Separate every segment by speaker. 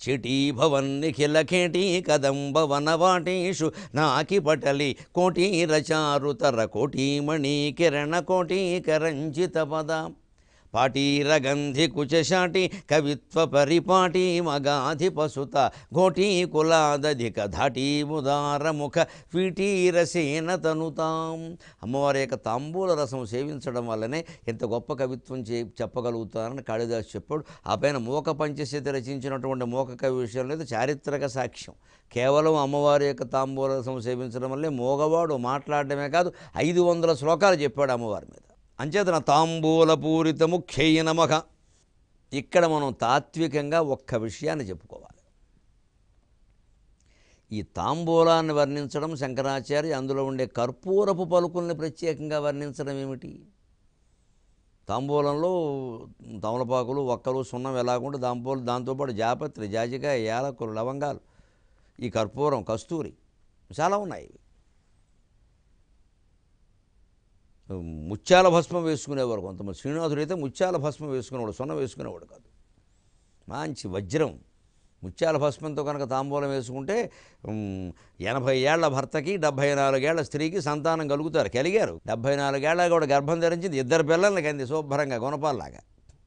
Speaker 1: శటీభవన్ నిఖిల ఖేటీ కదంబ వనవాటేషు నాకి పటలి కోటీరచారుతర కోటీమణి కిరణ కోటీకరంజిత పద పాటీరగంధి కుచశాటి కవిత్వ పరిపాటి మగాధి పసుత ఘోటీ కులాదధిక ధాటీ ముదార ముఖ ఫీటీరసేన తనుతాం అమ్మవారి యొక్క తాంబూల రసం సేవించడం వల్లనే ఎంత గొప్ప కవిత్వం చే చెప్పగలుగుతారని కాళిదాసు చెప్పాడు ఆ పైన మూక పంచశతి రచించినటువంటి మూక కవి విషయంలో ఇది చారిత్రక సాక్ష్యం కేవలం అమ్మవారి యొక్క తాంబూల రసం సేవించడం వల్లే మోగవాడు మాట్లాడడమే కాదు ఐదు వందల శ్లోకాలు చెప్పాడు అమ్మవారి మీద అంచేతన తాంబూల పూరిత ముఖ్యై నమః ఇక్కడ మనం తాత్వికంగా ఒక్క విషయాన్ని చెప్పుకోవాలి ఈ తాంబూలాన్ని వర్ణించడం శంకరాచార్య అందులో ఉండే కర్పూరపు పలుకుల్ని ప్రత్యేకంగా వర్ణించడం ఏమిటి తాంబూలంలో తమలపాకులు ఒక్కలు సున్నం ఎలాగుంటే దాంపూలు దాంతోపాటు జాపత్రి జాజికాయ యాలకులు లవంగాలు ఈ కర్పూరం కస్తూరి చాలా ఉన్నాయి ముత్యాల భస్మం వేసుకునేవారు కొంతమంది శ్రీనివాసుడు అయితే ముత్యాల భస్మం వేసుకునేవాడు సొన్న వేసుకునేవాడు కాదు మంచి వజ్రం ముత్యాల భస్మంతో కనుక తాంబూలం వేసుకుంటే ఉమ్, ఎనభై ఏళ్ల భర్తకి డెబ్భై నాలుగేళ్ల స్త్రీకి సంతానం కలుగుతారు కలిగారు డెబ్భై నాలుగేళ్ల కూడా గర్భం ధరించింది ఇద్దరు పిల్లల్ని కంది శుభ్రంగా గుణపాల్లాగా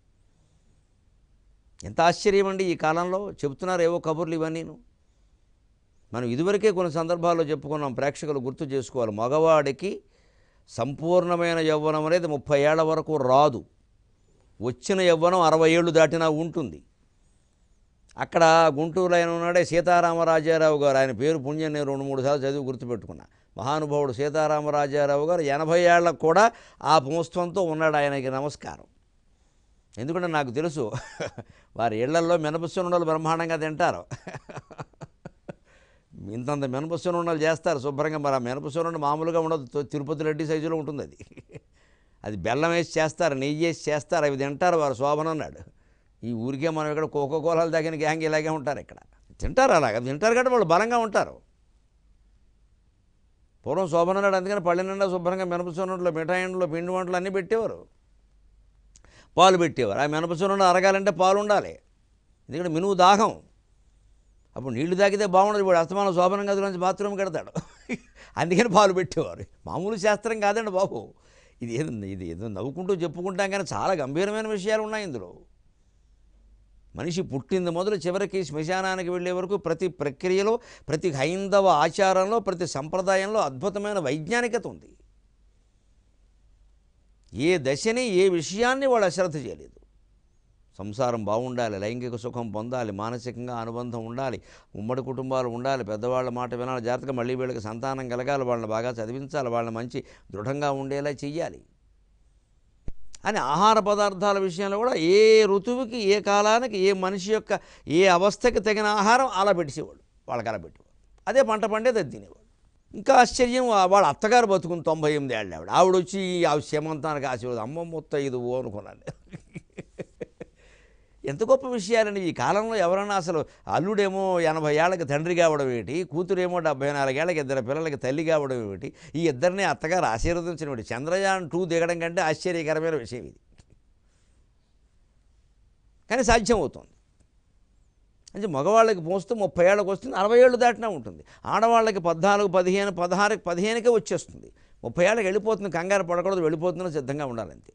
Speaker 1: ఎంత ఆశ్చర్యం అండి ఈ కాలంలో చెబుతున్నారు ఏవో కబుర్లు ఇవన్నీను మనం ఇదివరకే కొన్ని సందర్భాల్లో చెప్పుకున్నాం ప్రేక్షకులు గుర్తు చేసుకోవాలి మగవాడికి సంపూర్ణమైన యవ్వనం అనేది ముప్పై ఏళ్ల వరకు రాదు వచ్చిన యవ్వనం అరవై ఏళ్ళు దాటినా ఉంటుంది అక్కడ గుంటూరులో ఆయన ఉన్నాడే సీతారామరాజారావు గారు ఆయన పేరు పుణ్యం నేను రెండు మూడు సార్లు చదివి గుర్తుపెట్టుకున్నా మహానుభావుడు సీతారామరాజారావు గారు ఎనభై ఏళ్ళకు కూడా ఆ పుంస్త్వంతో ఉన్నాడు ఆయనకి నమస్కారం ఎందుకంటే నాకు తెలుసు వారి ఇళ్లల్లో మినపసునుండలు బ్రహ్మాండంగా తింటారు ఇంతంత మినపసునుండలు చేస్తారు శుభ్రంగా మరి ఆ మినపసునుండ మామూలుగా ఉండదు తో- తిరుపతి రెడ్డి సైజులో ఉంటుంది అది అది బెల్లం వేసి చేస్తారు నెయ్యి వేసి చేస్తారు అవి తింటారు వారు శోభన అన్నాడు ఈ ఊరికే మనం ఇక్కడ కోకో కోలాలు తగిన గ్యాంగ్ ఇలాగే ఉంటారు ఇక్కడ తింటారు అలాగ తింటారు కాబట్టి వాళ్ళు బలంగా ఉంటారు పూర్వం శోభన నాడు అందుకని పళ్ళ నిండా శుభ్రంగా మినపసునుండలో మిఠాయిండ్లో పిండి వంటలు అన్నీ పెట్టేవారు పాలు పెట్టేవారు ఆ మినపసునుండ అరగాలంటే పాలు ఉండాలి ఎందుకంటే మినువు దాహం అప్పుడు నీళ్లు తాగితే బాగుండదు ఇప్పుడు అస్తమానం శోభనం గదిలోంచి బాత్రూమ్ కడతాడు అందుకని పాలు పెట్టేవారు మామూలు శాస్త్రం కాదండి బాబు ఇది ఏదో ఇది ఏదో నవ్వుకుంటూ చెప్పుకుంటాం కానీ చాలా గంభీరమైన విషయాలు ఉన్నాయి ఇందులో మనిషి పుట్టింది మొదలు చివరికి శ్మశానానికి వెళ్ళే వరకు ప్రతి ప్రక్రియలో ప్రతి హైందవ ఆచారంలో ప్రతి సంప్రదాయంలో అద్భుతమైన వైజ్ఞానికత ఉంది ఏ దశని ఏ విషయాన్ని వాళ్ళు అశ్రద్ధ చేయలేదు సంసారం బాగుండాలి లైంగిక సుఖం పొందాలి మానసికంగా అనుబంధం ఉండాలి ఉమ్మడి కుటుంబాలు ఉండాలి పెద్దవాళ్ళ మాట వినాలి జాగ్రత్తగా మళ్ళీ వీళ్ళకి సంతానం కలగాలి వాళ్ళని బాగా చదివించాలి వాళ్ళని మంచి దృఢంగా ఉండేలా చెయ్యాలి అని ఆహార పదార్థాల విషయంలో కూడా ఏ ఋతువుకి ఏ కాలానికి ఏ మనిషి యొక్క ఏ అవస్థకి తగిన ఆహారం అలా పెట్టేసేవాడు వాళ్ళకి అలా పెట్టేవాడు అదే పంట పండేది అది తినేవాడు ఇంకా ఆశ్చర్యం వా- వాళ్ళ అత్తగారు బతుకుని తొంభై ఎనిమిది ఏళ్ళు ఆవిడ ఆవిడ వచ్చి ఆ శమంతానికి ఆశీర్వాదం అమ్మ మొత్తం ఇది ఓ అనుకున్నాను ఎంత గొప్ప విషయాలండి ఈ కాలంలో ఎవరన్నా అసలు అల్లుడేమో ఎనభై ఏళ్ళకి తండ్రి కావడం ఏమిటి కూతురేమో డెబ్బై నాలుగేళ్ళకి ఇద్దరు పిల్లలకి తల్లి కావడం ఏమిటి ఈ ఇద్దరిని అత్తగారు ఆశీర్వదించడం ఏమిటి చంద్రయాన్ టూ దిగడం కంటే ఆశ్చర్యకరమైన విషయం ఇది కానీ సాధ్యం అవుతుంది అంటే మగవాళ్ళకి పోస్తే ముప్పై ఏళ్ళకి వస్తుంది అరవై ఏళ్ళు దాటినా ఉంటుంది ఆడవాళ్ళకి పద్నాలుగు పదిహేను పదహారు పదిహేనుకే వచ్చేస్తుంది ముప్పై ఏళ్ళకి వెళ్ళిపోతుంది కంగారు పడకూడదు వెళ్ళిపోతుందని సిద్ధంగా ఉండాలంతే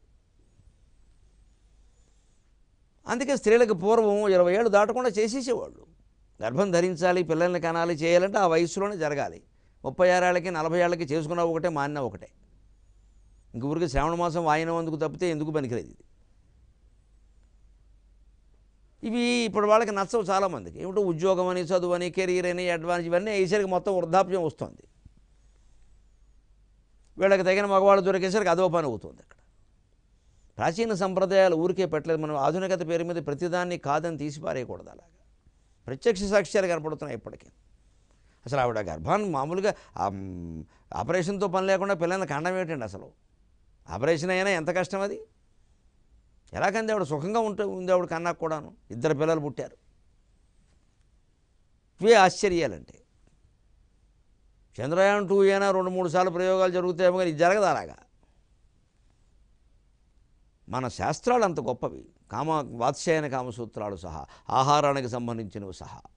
Speaker 1: అందుకే స్త్రీలకు పూర్వం ఇరవై ఏళ్ళు దాటకుండా చేసేసేవాళ్ళు గర్భం ధరించాలి పిల్లల్ని కనాలి చేయాలంటే ఆ వయసులోనే జరగాలి ముప్పై ఆరేళ్ళకి నలభై ఏళ్ళకి చేసుకున్నా ఒకటే మాన్న ఒకటే ఇంక ఊరికి శ్రావణ మాసం వాయినం అందుకు తప్పితే ఎందుకు పనికిలేదు ఇది ఇవి ఇప్పుడు వాళ్ళకి నచ్చవు చాలామందికి ఏమిటో ఉద్యోగం అని చదువు అని కెరీర్ అని అడ్వాన్స్ ఇవన్నీ వేసరికి మొత్తం వృద్ధాప్యం వస్తుంది వీళ్ళకి తగిన మగవాళ్ళు దొరికేసరికి అదో పని అవుతుంది అక్కడ ప్రాచీన సంప్రదాయాలు ఊరికే పెట్టలేదు మనం ఆధునికత పేరు మీద ప్రతిదాన్ని కాదని తీసి పారేయకూడదు అలాగా ప్రత్యక్ష సాక్ష్యాలు కనపడుతున్నాయి ఇప్పటికీ అసలు ఆవిడ గర్భాన్ని మామూలుగా ఆ, మ్, ఆపరేషన్తో పని లేకుండా పిల్లల్ని కండం ఏంటండి అసలు ఆపరేషన్ అయినా ఎంత కష్టం అది ఎలా కంది ఆవిడ సుఖంగా ఉంటే ఉంది ఆవిడ కన్నా కూడాను ఇద్దరు పిల్లలు పుట్టారు ఇవే ఆశ్చర్యాలంటే చంద్రయాన్ టూ అయినా రెండు మూడు సార్లు ప్రయోగాలు జరుగుతాయేమో కానీ ఇది జరగదు అలాగా మన శాస్త్రాలు అంత గొప్పవి కామ వాత్స్యాయన కామసూత్రాలు సహా ఆహారానికి సంబంధించినవి సహా